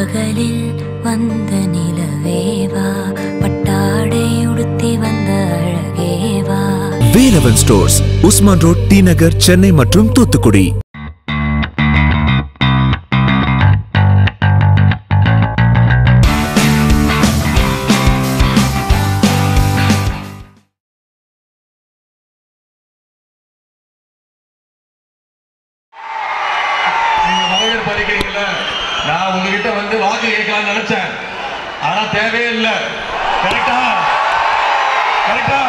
பகலில் வந்த நிலவேவா பட்டாடை உடுத்தி வந்த அழகேவா வேலவன் ஸ்டோர்ஸ் உஸ்மான் ரோட் டி நகர் சென்னை மற்றும் தூத்துக்குடி நீங்க வரவேற்பு அளிக்கிறீங்கல்ல நான் உங்ககிட்ட வந்து வாக்கு கேட்கலாம்னு நினைச்சேன் ஆனா தேவையே இல்லை கரெக்டா கரெக்டா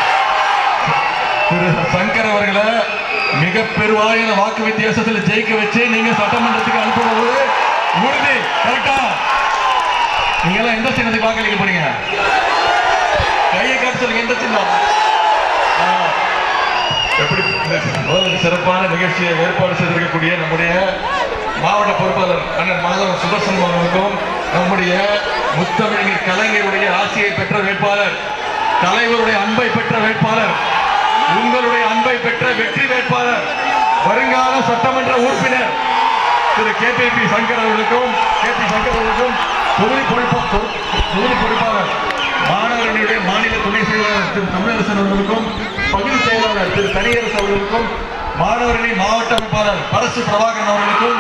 திரு சங்கர் அவர்களை மிக பெருவாரியான வாக்கு வித்தியாசத்தில் ஜெயிக்க வச்சு நீங்க சட்டமன்றத்துக்கு அனுப்பும்போது உறுதி கரெக்டா நீங்க எல்லாம் எந்த சின்னத்துக்கு வாக்களிக்க போறீங்க கையை காட்டு சொல்லுங்க எந்த சின்னம் ஆ. எப்படி இந்த முதல் சிறப்பான நிகழ்ச்சியை ஏற்பாடு செய்திருக்கக்கூடிய நம்முடைய மாவட்ட பொறுப்பாளர் அண்ணன் மாதவன் சுதர்சன் அவர்களுக்கும் நம்முடைய முத்தமிழர் கலைஞருடைய ஆசையை பெற்ற வேட்பாளர் தலைவருடைய அன்பை பெற்ற வேட்பாளர் உங்களுடைய அன்பை பெற்ற வெற்றி வேட்பாளர் வருங்கால சட்டமன்ற உறுப்பினர் திரு கே பி பி சங்கர் அவர்களுக்கும் கே பி சங்கர் அவர்களுக்கும் தொகுதி பொறுப்பா- பொறு- தொகுதி பொறுப்பாளர் மாணவர்களுடைய மாநில துணை செயலாளர் திரு தமிழரசன் அவர்களுக்கும் பகுதி செயலாளர் திரு தனியரசு அவர்களுக்கும் மாணவர்களின் மாவட்ட அமைப்பாளர் பரசு பிரபாகரன் அவர்களுக்கும்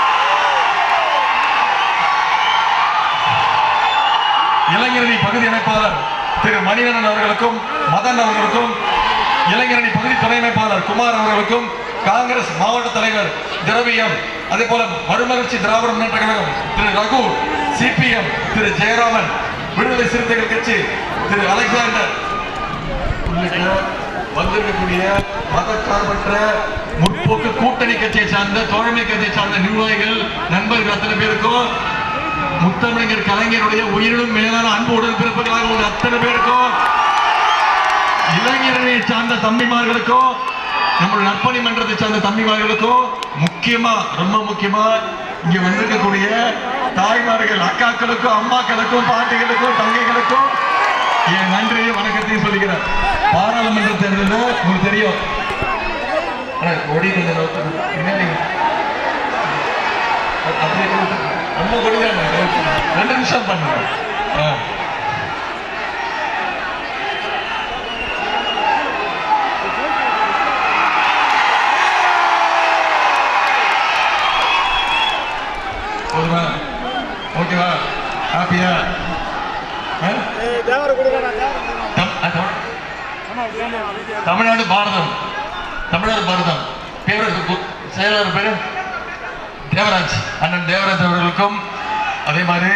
இளைஞரணி பகுதி அமைப்பாளர் திரு மணிவண்ணன் அவர்களுக்கும் மதன் அவர்களுக்கும் இளைஞரணி பகுதி துணை அமைப்பாளர் குமார் அவர்களுக்கும் காங்கிரஸ் மாவட்ட தலைவர் திரவியம் அதே போல மறுமலர்ச்சி திராவிட முன்னேற்ற கழகம் திரு ரகு சிபிஎம் திரு ஜெயராமன் விடுதலை சிறுத்தைகள் கட்சி திரு அலெக்சாண்டர் உள்ளிட்ட வந்திருக்கக்கூடிய மதச்சார்பற்ற முற்போக்கு கூட்டணி கட்சியை சார்ந்த தோழமை கட்சியை சார்ந்த நிர்வாகிகள் நண்பர்கள் அத்தனை பேருக்கும் முத்தமிழர் கலைஞருடைய உயிரினும் மேலான அன்பு உடன்பிறப்புகளாக உள்ள அத்தனை பேருக்கும் இளைஞரணியை சார்ந்த தம்பிமார்களுக்கும் நம்மளுடைய நற்பணி மன்றத்தை சார்ந்த தம்பிமார்களுக்கும் முக்கியமா ரொம்ப முக்கியமா இங்க வந்திருக்கக்கூடிய தாய்மார்கள் அக்காக்களுக்கும் அம்மாக்களுக்கும் பாட்டிகளுக்கும் தங்கைகளுக்கும் என் நன்றியும் வணக்கத்தையும் சொல்லிக்கிறேன் பாராளுமன்ற தேர்தலில் உங்களுக்கு தெரியும் அண்ணா, கொடி கொஞ்சம் நவுத்துங்க. பின்னாடி அப்படியே கொடுத்து. நம்ம கொடி தான் ரெண்டு நிமிஷம் பண்ணுங்க ஆ. போதுமா ஓகேவா ஹாப்பியா தமிழ்நாடு பாரதம் தமிழ்நாடு பாரதம் பேர் செயலாளர் பேரு தேவராஜ் அண்ணன் தேவராஜ் அவர்களுக்கும் அதே மாதிரி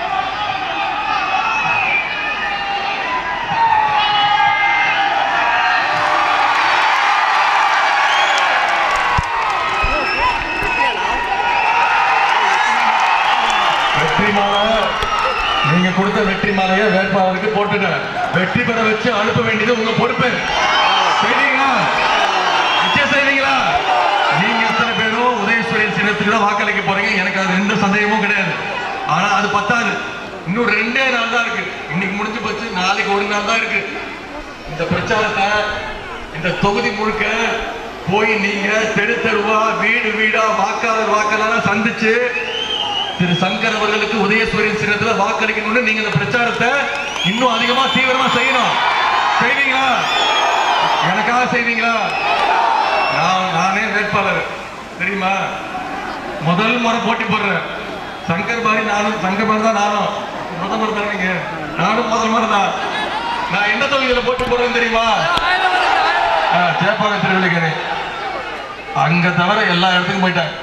வெற்றி மாலை நீங்க கொடுத்த வெற்றி மாலையை வேட்பாளருக்கு போட்டுட்டேன் வெற்றி பெற வச்சு அனுப்ப வேண்டியது உங்க பொறுப்பு செய்வீங்களா நிச்சயம் செய்வீங்களா நீங்க எத்தனை பேரும் உதயசூரியன் சின்னத்துக்கு தான் வாக்களிக்க போறீங்க எனக்கு அது எந்த சந்தேகமும் கிடையாது ஆனா அது பத்தாது இன்னும் ரெண்டே நாள் தான் இருக்கு இன்னைக்கு முடிஞ்சு போச்சு நாளைக்கு ஒரு நாள் தான் இருக்கு இந்த பிரச்சாரத்தை இந்த தொகுதி முழுக்க போய் நீங்க தெரு தெருவா வீடு வீடா வாக்காளர் வாக்காளரா சந்திச்சு திரு சங்கர் அவர்களுக்கு உதயசூரியன் சின்னத்துல வாக்களிக்கணும்னு நீங்க இந்த பிரச்சாரத்தை இன்னும் அதிகமா தீவிரமா செய்யணும் செய்வீங்களா எனக்காக செய்வீங்களா நான் நானே வேட்பாளர் தெரியுமா முதல் முறை போட்டி போடுறேன் சங்கர் மாதிரி நானும் சங்கர் மாதிரி தான் நானும் முதல் முறை தான் நீங்க நானும் முதல் முறை தான் நான் எந்த தொகுதியில போட்டி போடுறேன்னு தெரியுமா ஆ, சேப்பாக்கம் திருவள்ளிக்கணி அங்க தவிர எல்லா இடத்துக்கும் போயிட்டேன்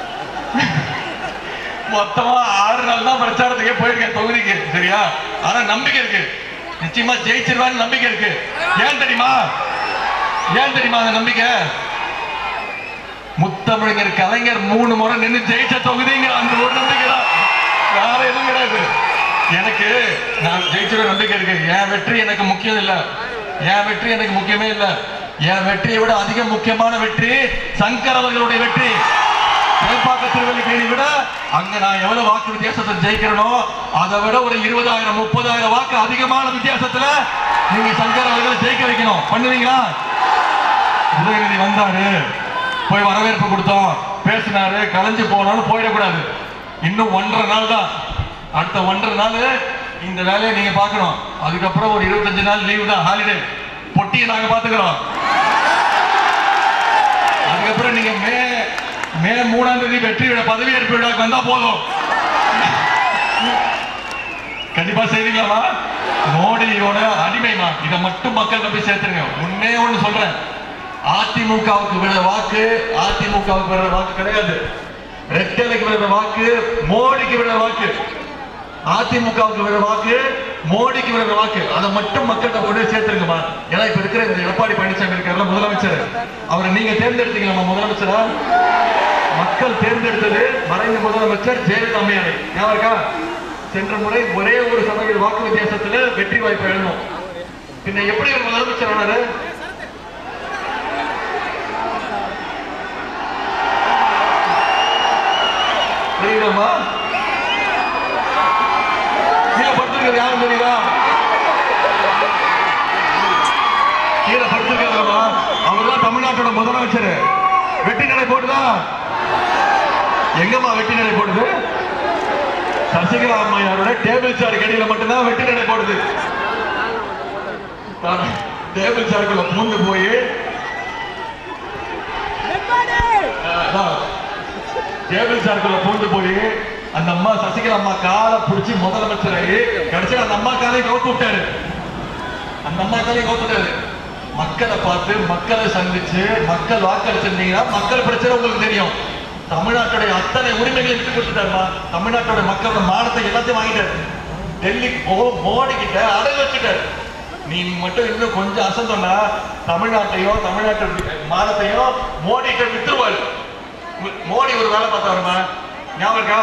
மொத்தமா ஆறு நாள் தான் பிரச்சாரத்துக்கே போயிருக்கேன் தொகுதிக்கு சரியா ஆனா நம்பிக்கை இருக்கு நிச்சயமா ஜெயிச்சிருவான்னு நம்பிக்கை இருக்கு ஏன் தெரியுமா ஏன் தெரியுமா அந்த நம்பிக்கை முத்தமிழர் கலைஞர் மூணு முறை நின்று ஜெயிச்ச தொகுதிங்க அந்த ஒரு நம்பிக்கை தான் வேற எதுவும் கிடையாது எனக்கு நான் ஜெயிச்சிட நம்பிக்கை இருக்கு என் வெற்றி எனக்கு முக்கியம் இல்ல என் வெற்றி எனக்கு முக்கியமே இல்ல என் வெற்றியை விட அதிக முக்கியமான வெற்றி சங்கர் அவர்களுடைய வெற்றி மேற்பாக்க திருவள்ளிக்கேணி விட அங்க நான் எவ்வளவு வாக்கு வித்தியாசத்தை ஜெயிக்கிறனோ அதை விட ஒரு இருபதாயிரம் முப்பதாயிரம் வாக்கு அதிகமான வித்தியாசத்துல நீங்க சங்கர் அவர்களை ஜெயிக்க வைக்கணும் பண்ணுவீங்களா உதயநிதி வந்தாரு போய் வரவேற்பு கொடுத்தோம் பேசினாரு கலைஞ்சு போனோம்னு போயிடக்கூடாது இன்னும் ஒன்றரை நாள் தான் அடுத்த ஒன்றரை நாள் இந்த வேலையை நீங்க பார்க்கணும் அதுக்கப்புறம் ஒரு இருபத்தஞ்சு நாள் லீவு தான் ஹாலிடே பொட்டியை நாங்க பாத்துக்கிறோம் அதுக்கப்புறம் நீங்க மே மே மூணாம் தேதி வெற்றி விழா பதவி ஏற்பு விழாக்கு வந்தா போதும் கண்டிப்பா செய்வீங்களாமா மோடியோட அடிமைமா இதை மட்டும் மக்கள் போய் சேர்த்துருங்க ஒன்னே ஒண்ணு சொல்றேன் அதிமுகவுக்கு விடுற வாக்கு அதிமுகவுக்கு விடுற வாக்கு கிடையாது ரெட்டலைக்கு விடுற வாக்கு மோடிக்கு விடுற வாக்கு அதிமுகவுக்கு விடுற வாக்கு மோடிக்கு விடுற வாக்கு அதை மட்டும் மக்கள்கிட்ட கொண்டு போய் சேர்த்துருங்கம்மா ஏன்னா இப்ப இருக்கிற இந்த எடப்பாடி பழனிசாமி இருக்காருல்ல முதலமைச்சர் அவரை நீங்க தேர்ந்தெடுத்தீங்களா முதலமைச்சரா மக்கள் தேர்ந்தெடுத்தது மறைந்த முதலமைச்சர் ஜெயலலிதா அம்மையாரை ஞாபகம் இருக்கா சென்ற முறை ஒரே ஒரு சதவீத வாக்கு வித்தியாசத்துல வெற்றி வாய்ப்பு எழுணும் பின்ன எப்படி ஒரு முதலமைச்சர் ஆனாரு தெரியுமா கீழே படுத்திருக்கிறது யாரும் தெரியுதா கீழே படுத்திருக்கிறதா அவர்தான் தமிழ்நாட்டோட முதலமைச்சர் வெட்டி நடை போட்டுதா எங்கம்மா வெட்டி நடை போடுது சசிகலா அம்மையாரோட டேபிள் சேர் கடியில மட்டும்தான் வெட்டி நடை போடுது டேபிள் சேருக்குள்ள பூந்து போய் டேபிள் சேருக்குள்ள பூந்து போய் அந்த அம்மா சசிகலா அம்மா காலை பிடிச்சி முதலமைச்சர் ஆகி கடைசியில் அந்த அம்மா காலையும் கவுத்து விட்டாரு அந்த அம்மா காலையும் கவுத்து விட்டாரு மக்களை பார்த்து மக்களை சந்திச்சு மக்கள் வாக்களிச்சிருந்தீங்கன்னா மக்கள் பிரச்சனை உங்களுக்கு தெரியும் தமிழ்நாட்டுடைய அத்தனை உரிமைகளை விட்டு கொடுத்துட்டாருமா தமிழ்நாட்டோட மக்களோட மானத்தை எல்லாத்தையும் வாங்கிட்டாரு டெல்லிக்கு போ மோடி கிட்ட அடகு வச்சுட்டாரு நீ மட்டும் இன்னும் கொஞ்சம் அசந்தோன்னா தமிழ்நாட்டையும் தமிழ்நாட்டு மானத்தையும் மோடி கிட்ட வித்துருவாரு மோ- மோடி ஒரு வேலை பார்த்தாருமா ஞாபகம் இருக்கா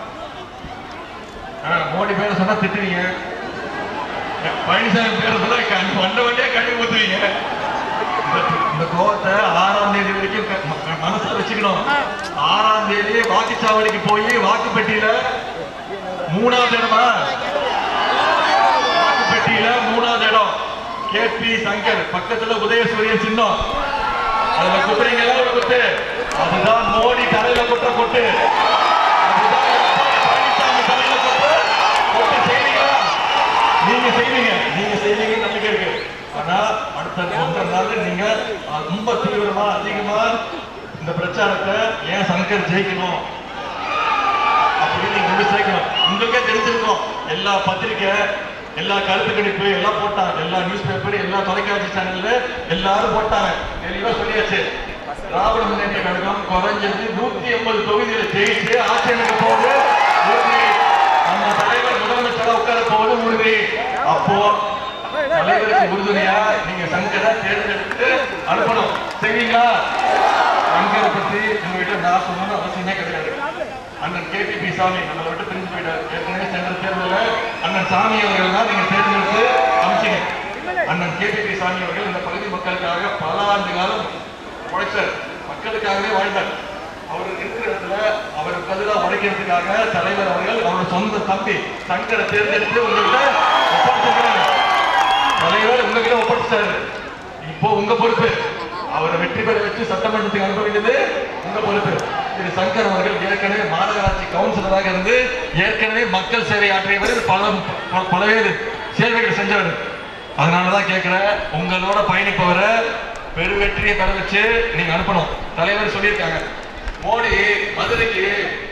ஆ, மோடி பேரை சொன்னா திட்டுவீங்க பழனிசாமி பேரை சொன்னா கண் வண்ட வண்டியா கண்ணி ஊத்துவீங்க இந்த- இந்த கோவத்தை ஆறாம் தேதி வரைக்கும் க- ம- மனசுல வச்சுக்கணும் ஆறாம் தேதி வாக்குச்சாவடிக்கு போய் வாக்குப்பெட்டியில மூணாவது இடமா வாக்குப்பெட்டியில மூணாவது இடம் கே பி சங்கர் பக்கத்துல உதயசூரியன் சின்னம் அதுல குத்துறீங்களா ஒரு குத்து அதுதான் மோடி தலையில குற்ற கொட்டு அதுதான் எடப்பாடி பழனிசாமி தலையில குற்ற கொட்டு செய்வீங்களா நீங்க செய்வீங்க நீங்க செய்வீங்க நம்பிக்கை இருக்கு ஆனா அடுத்த ஒன்றரை நாள் நீங்க ரொம்ப தீவிரமா அதிகமா இந்த பிரச்சாரத்தை ஏன் சங்கர் ஜெயிக்கணும் அப்படின்னு நீங்க கொண்டு சேர்க்கணும் உங்களுக்கே தெரிஞ்சிருக்கும் எல்லா பத்திரிக்கை எல்லா கருத்து கணிப்பு எல்லாம் போட்டாங்க எல்லா நியூஸ் பேப்பர் எல்லா தொலைக்காட்சி சேனல்ல எல்லாரும் போட்டாங்க தெளிவா சொல்லியாச்சு திராவிட முன்னேற்ற கழகம் குறைஞ்சது நூத்தி எண்பது தொகுதியில ஜெயிச்சு ஆட்சி அமைக்க போகுது உறுதி நம்ம தலைவர் முதலமைச்சரா உட்கார போகுது உறுதி அப்போ தலைவருக்கு உறுதுணையா நீங்க சங்கரை தேர்ந்தெடுத்து அனுப்பணும் செய்வீங்களா சங்கரை பத்தி உங்ககிட்ட நான் சொல்லணும்னு அவசியமே கிடையாது அண்ணன் கேபிபி சாமி நம்மளை விட்டு பிரிஞ்சு போயிட்டார் ஏற்கனவே சென்ற தேர்தலில் அண்ணன் சாமி அவர்கள் தான் நீங்க தேர்ந்தெடுத்து அமைச்சீங்க அண்ணன் கேபிபி சாமி அவர்கள் இந்த பகுதி மக்களுக்காக பல ஆண்டு காலம் உழைச்சார் மக்களுக்காகவே வாழ்ந்தார் அவர் இருக்கிற இடத்துல அவருக்கு பதிலாக உழைக்கிறதுக்காக தலைவர் அவர்கள் அவரோட சொந்த தம்பி சங்கரை தேர்ந்தெடுத்து உங்கள்கிட்ட ஒப்படைச்சிருக்காங்க தலைவர் உங்ககிட்ட ஒப்படைச்சாரு இப்போ உங்க பொறுப்பு அவரை வெற்றி பெற வச்சு சட்டமன்றத்துக்கு அனுப்ப வேண்டியது உங்க பொறுப்பு திரு சங்கர் அவர்கள் ஏற்கனவே மாநகராட்சி கவுன்சிலராக இருந்து ஏற்கனவே மக்கள் சேவை ஆற்றியவர் பல ப- பல்வேறு சேவைகள் செஞ்சவர் அதனாலதான் கேட்கிறேன் உங்களோட பயணிப்பவரை பெரு வெற்றியை பெற வச்சு நீங்க அனுப்பணும் தலைவர் சொல்லியிருக்காங்க மோடி மதுரைக்கு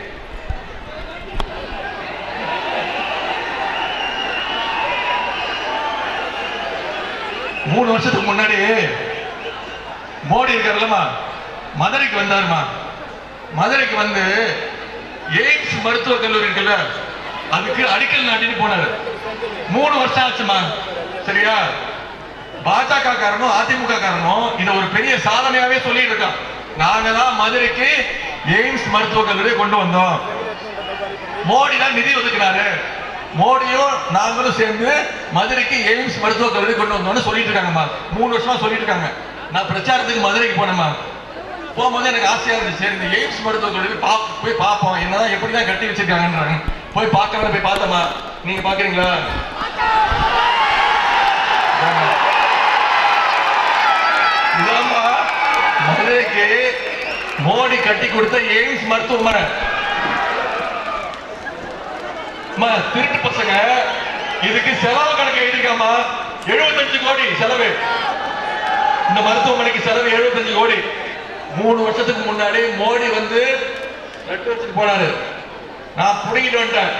மூணு வருஷத்துக்கு முன்னாடி மோடி இருக்காருல்லம்மா மதுரைக்கு வந்தாருமா மதுரைக்கு வந்து எய்ம்ஸ் மருத்துவக் கல்லூரி இருக்குல்ல அதுக்கு அடிக்கல் நாட்டின்னு போனாரு மூணு வருஷம் ஆச்சுமா சரியா பாஜக காரனும் அதிமுக காரனும் இத ஒரு பெரிய சாதனையாவே சொல்லிட்டு இருக்கான் நாங்க தான் மதுரைக்கு எய்ம்ஸ் மருத்துவக் கல்லூரியை கொண்டு வந்தோம் மோடி தான் நிதி ஒதுக்கினாரு மோடியும் நாங்களும் சேர்ந்து மதுரைக்கு எய்ம்ஸ் மருத்துவக் கல்லூரி கொண்டு வந்தோம்னு சொல்லிட்டு இருக்காங்கம்மா மூணு வருஷமா சொல்லிட்டு இருக்காங்க நான் பிரச்சாரத்துக்கு மதுரைக்கு போனேம்மா போகும்போது எனக்கு ஆசையா இருந்துச்சு சரி இந்த எய்ம்ஸ் மருத்துவக் கல்லூரி பா போய் பார்ப்போம் என்னதான் எப்படிதான் கட்டி வச்சிருக்காங்கன்றாங்க போய் பார்க்கலாம் போய் பார்த்தோமா நீங்க பாக்குறீங்களா இதாம்மா மதுரைக்கு மோடி கட்டி கொடுத்த எய்ம்ஸ் மருத்துவமனை அம்மா, திருட்டு பசங்க இதுக்கு செலவு கணக்கு எழுதிருக்காமா எழுபத்தஞ்சு கோடி செலவு இந்த மருத்துவமனைக்கு செலவு 75 கோடி மூணு வருஷத்துக்கு முன்னாடி மோடி வந்து லட்டு வச்சுட்டு போனாரு நான் புடிங்கிட்டு வந்துட்டேன்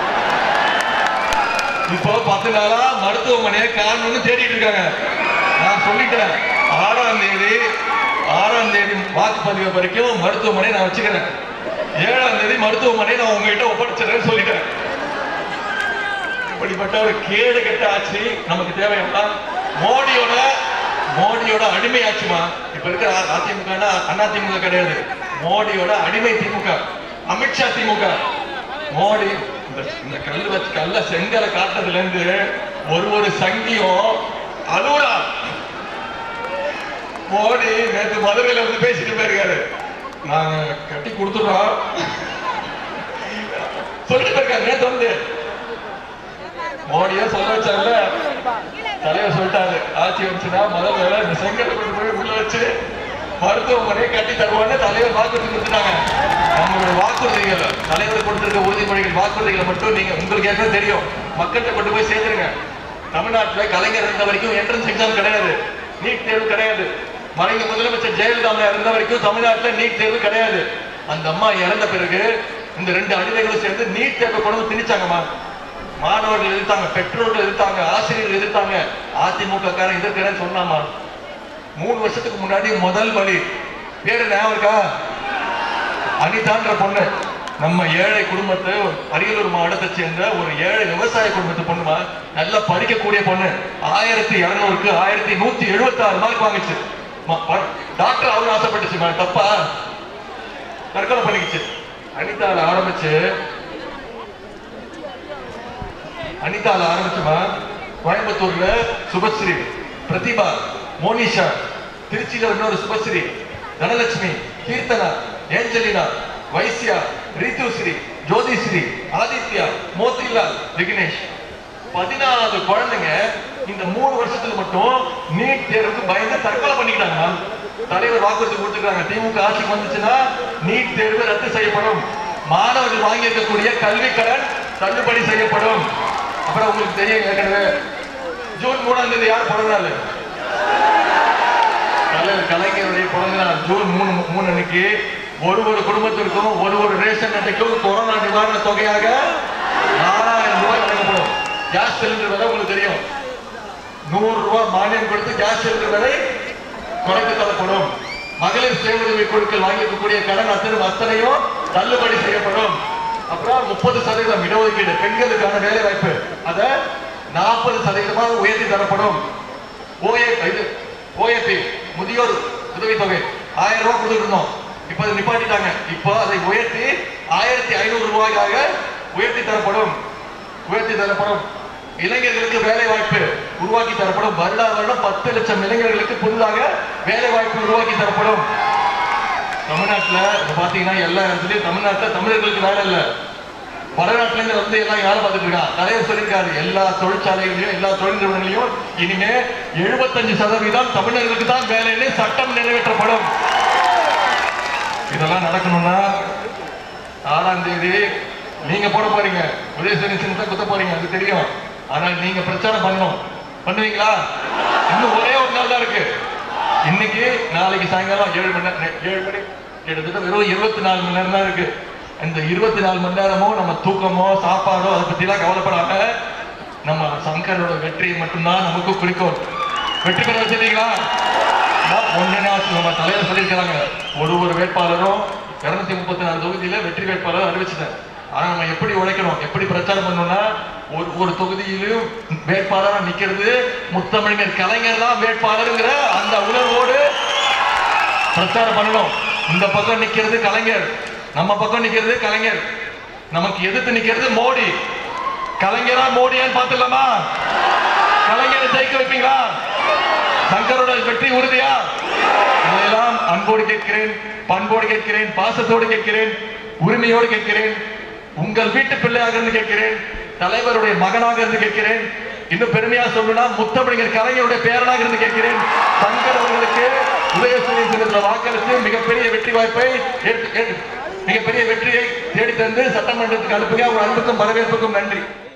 இப்போ பத்து நாளா மருத்துவமனையை காரணம்னு தேடிட்டு இருக்காங்க நான் சொல்லிட்டேன் ஆறாம் தேதி ஆறாம் தேதி வாக்குப்பதிவு வரைக்கும் மருத்துவமனை நான் வச்சுக்கிறேன் ஏழாம் தேதி மருத்துவமனை நான் உங்ககிட்ட ஒப்படைச்சிடறேன்னு சொல்லிட்டேன் இப்படிப்பட்ட ஒரு கேடு கெட்ட ஆட்சி நமக்கு தேவையா மோடியோட மோடியோட அடிமை ஆட்சிமா இப்ப இருக்கிற அதிமுக அதிமுக கிடையாது மோடியோட அடிமை திமுக அமித்ஷா திமுக மோடி இந்த இந்த கல்லு வச்சு கல்ல செங்கலை காட்டுறதுல இருந்து ஒரு ஒரு சங்கியும் அலுவலா மோடி நேற்று மதுரையில வந்து பேசிட்டு போயிருக்காரு நாங்க கட்டி கொடுத்துடுறோம் சொல்லிட்டு போயிருக்காரு நேற்று வந்து மோடியா சொல்ல வச்சார்ல தலைவர் சொல்லிட்டாரு ஆட்சி வந்துச்சுன்னா முதல் வேலை இந்த செங்கலை கொண்டு போய் உள்ள வச்சு மருத்துவமனையை கட்டி தருவான்னு தலைவர் வாக்குறுதி கொடுத்துட்டாங்க நம்மளுடைய வாக்குறுதிகள் தலைவர் கொடுத்திருக்க உறுதிமொழிகள் வாக்குறுதிகளை மட்டும் நீங்க உங்களுக்கு ஏற்கனவே தெரியும் மக்கள்கிட்ட கொண்டு போய் சேர்த்துருங்க தமிழ்நாட்டுல கலைஞர் இருந்த வரைக்கும் என்ட்ரன்ஸ் எக்ஸாம் கிடையாது நீட் தேர்வு கிடையாது மறைந்த முதலமைச்சர் ஜெயலலிதா அம்மா இருந்த வரைக்கும் தமிழ்நாட்டுல நீட் தேர்வு கிடையாது அந்த அம்மா இறந்த பிறகு இந்த ரெண்டு அடிமைகளும் சேர்ந்து நீட் தேர்வை கொண்டு வந்து திணிச்சாங்கம்மா மாணவர்கள் எதிர்த்தாங்க பெற்றோர்கள் எதிர்த்தாங்க ஆசிரியர்கள் எதிர்த்தாங்க அதிமுக காரன் எதிர்க்கிறேன்னு சொன்னாமா மூணு வருஷத்துக்கு முன்னாடி முதல் வழி பேரு ஞாபகம் இருக்கா அனிதான்ற பொண்ணு நம்ம ஏழை குடும்பத்து அரியலூர் மாவட்டத்தை சேர்ந்த ஒரு ஏழை விவசாய குடும்பத்து பொண்ணுமா நல்லா படிக்கக்கூடிய பொண்ணு ஆயிரத்தி இருநூறுக்கு ஆயிரத்தி நூத்தி எழுபத்தி ஆறு மார்க் வாங்குச்சு ம- ப- டாக்டர் அவரும் ஆசைப்பட்டுச்சுமா தப்பா தற்கொலை பண்ணிக்கிச்சு அனிதால ஆரம்பிச்சு அனிதால ஆரம்பிச்சுமா கோயம்புத்தூர்ல சுபஸ்ரீ பிரதிபா மோனிஷா திருச்சியில இன்னொரு சுபஸ்ரீ தனலட்சுமி கீர்த்தனா ஏஞ்சலினா வைசியா ரீதுஸ்ரீ ஜோதிஸ்ரீ ஆதித்யா மோத்திலால் விக்னேஷ் பதினாலு குழந்தைங்க இந்த மூணு வருஷத்துல மட்டும் நீட் தேர்வுக்கு பயந்து தற்கொலை பண்ணிக்கிட்டாங்க தலைவர் வாக்குறுதி கொடுத்துருக்காங்க திமுக ஆட்சிக்கு வந்துச்சுன்னா நீட் தேர்வு ரத்து செய்யப்படும் மாணவர்கள் வாங்கி இருக்கக்கூடிய கல்வி கடன் தள்ளுபடி செய்யப்படும் அப்புறம் உங்களுக்கு தெரியும் ஏற்கனவே ஜூன் மூணாம் தேதி யார் பிறந்த நாள் தலைவர் கலைஞருடைய பிறந்த நாள் ஜூன் மூணு மூணு அன்னைக்கு ஒரு ஒரு குடும்பத்திற்கும் ஒரு ஒரு ரேஷன் அட்டைக்கும் கொரோனா நிவாரண தொகையாக நாலாயிரம் ரூபாய் வழங்கப்படும் கேஸ் சிலிண்டர் விலை உங்களுக்கு தெரியும் நூறு ரூபாய் மானியம் கொடுத்து கேஸ் சிலிண்டர் விலை குறைத்து தரப்படும் மகளிர் சுய உதவி குழுக்கள் வாங்கியிருக்கக்கூடிய கடன் அத்தனை அத்தனையும் தள்ளுபடி செய்யப்படும் அப்புறம் முப்பது சதவீதம் இடஒதுக்கீடு பெண்களுக்கான வேலை வாய்ப்பு அத நாற்பது சதவீதமாக உயர்த்தி தரப்படும் ஓஏ இது ஓஏபி முதியோர் உதவித்தொகை ஆயிரம் ரூபாய் கொடுத்துருந்தோம் இப்ப அதை நிப்பாட்டிட்டாங்க இப்போ அதை உயர்த்தி ஆயிரத்தி ஐநூறு ரூபாய்க்காக உயர்த்தி தரப்படும் உயர்த்தி தரப்படும் இளைஞர்களுக்கு வேலை வாய்ப்பு உருவாக்கி தரப்படும் வருடா வருடம் பத்து லட்சம் இளைஞர்களுக்கு புதிதாக வேலை வாய்ப்பு உருவாக்கி தரப்படும் தமிழ்நாட்டுல இப்ப பாத்தீங்கன்னா எல்லா இடத்துலயும் தமிழ்நாட்டுல தமிழர்களுக்கு வேலை இல்ல வடநாட்டுல இருந்து வந்து எல்லாம் யாரை பார்த்துட்டு இருக்கான் தலைவர் சொல்லியிருக்காரு எல்லா தொழிற்சாலைகளையும் எல்லா தொழில் நிறுவனங்களையும் இனிமே எழுபத்தஞ்சு சதவீதம் தமிழர்களுக்கு தான் வேலைன்னு சட்டம் நிறைவேற்றப்படும் இதெல்லாம் நடக்கணும்னா ஆறாம் தேதி நீங்க போட போறீங்க உதயசனி சின்னத்தை குத்த போறீங்க அது தெரியும் ஆனால் நீங்க பிரச்சாரம் பண்ணணும் பண்ணுவீங்களா இன்னும் ஒரே ஒரு நாள் தான் இருக்கு இன்னைக்கு நாளைக்கு சாயங்காலம் ஏழு மணி நேரம் ஏழு மணி கிட்டத்தட்ட வெறும் இருபத்தி நாலு மணி நேரம் தான் இருக்கு இந்த இருபத்தி நாலு மணி நேரமும் நம்ம தூக்கமோ சாப்பாடோ அதை பத்தி எல்லாம் கவலைப்படாம நம்ம சங்கரோட வெற்றி மட்டும்தான் நமக்கு குறிக்கோள் வெற்றி பெற வச்சிருக்கீங்களா ஒன்னு நம்ம தலைவர் சொல்லியிருக்கிறாங்க ஒரு ஒரு வேட்பாளரும் இருநூத்தி முப்பத்தி நாலு தொகுதியில வெற்றி வேட்பாளர் அறிவிச்சிட்டேன் ஆனா நம்ம எப்படி உழைக்கணும் எப்படி பிரச்சாரம் பண்ணணும்னா ஒரு ஒரு தொகுதியிலும் வேட்பாளரா நிக்கிறது முத்தமிழர் கலைஞர் தான் வேட்பாளருங்கிற அந்த உணர்வோடு பிரச்சாரம் பண்ணணும் இந்த பக்கம் நிக்கிறது கலைஞர் நம்ம பக்கம் நிக்கிறது கலைஞர் நமக்கு எதிர்த்து நிக்கிறது மோடி கலைஞரா மோடியான்னு பார்த்துடலாமா கலைஞரை ஜெயிக்க வைப்பீங்களா சங்கரோட வெற்றி உறுதியா இதையெல்லாம் அன்போடு கேட்கிறேன் பண்போடு கேட்கிறேன் பாசத்தோடு கேட்கிறேன் உரிமையோடு கேட்கிறேன் உங்கள் வீட்டு பிள்ளையாக இருந்து கேட்கிறேன் தலைவருடைய மகனாக இருந்து கேட்கிறேன் இன்னும் பெருமையா சொல்லணும்னா முத்தமிழர் கலைஞருடைய பேரனாக இருந்து கேட்கிறேன் சங்கர் அவர்களுக்கு உதயசூரியன் சின்னத்தில் வாக்களித்து மிகப்பெரிய வெற்றி வாய்ப்பை ஏற்று- ஏற்று- மிகப்பெரிய வெற்றியை தேடி தந்து சட்டமன்றத்துக்கு அனுப்புங்க உங்கள் அன்புக்கும் வரவேற்புக்கும் நன்றி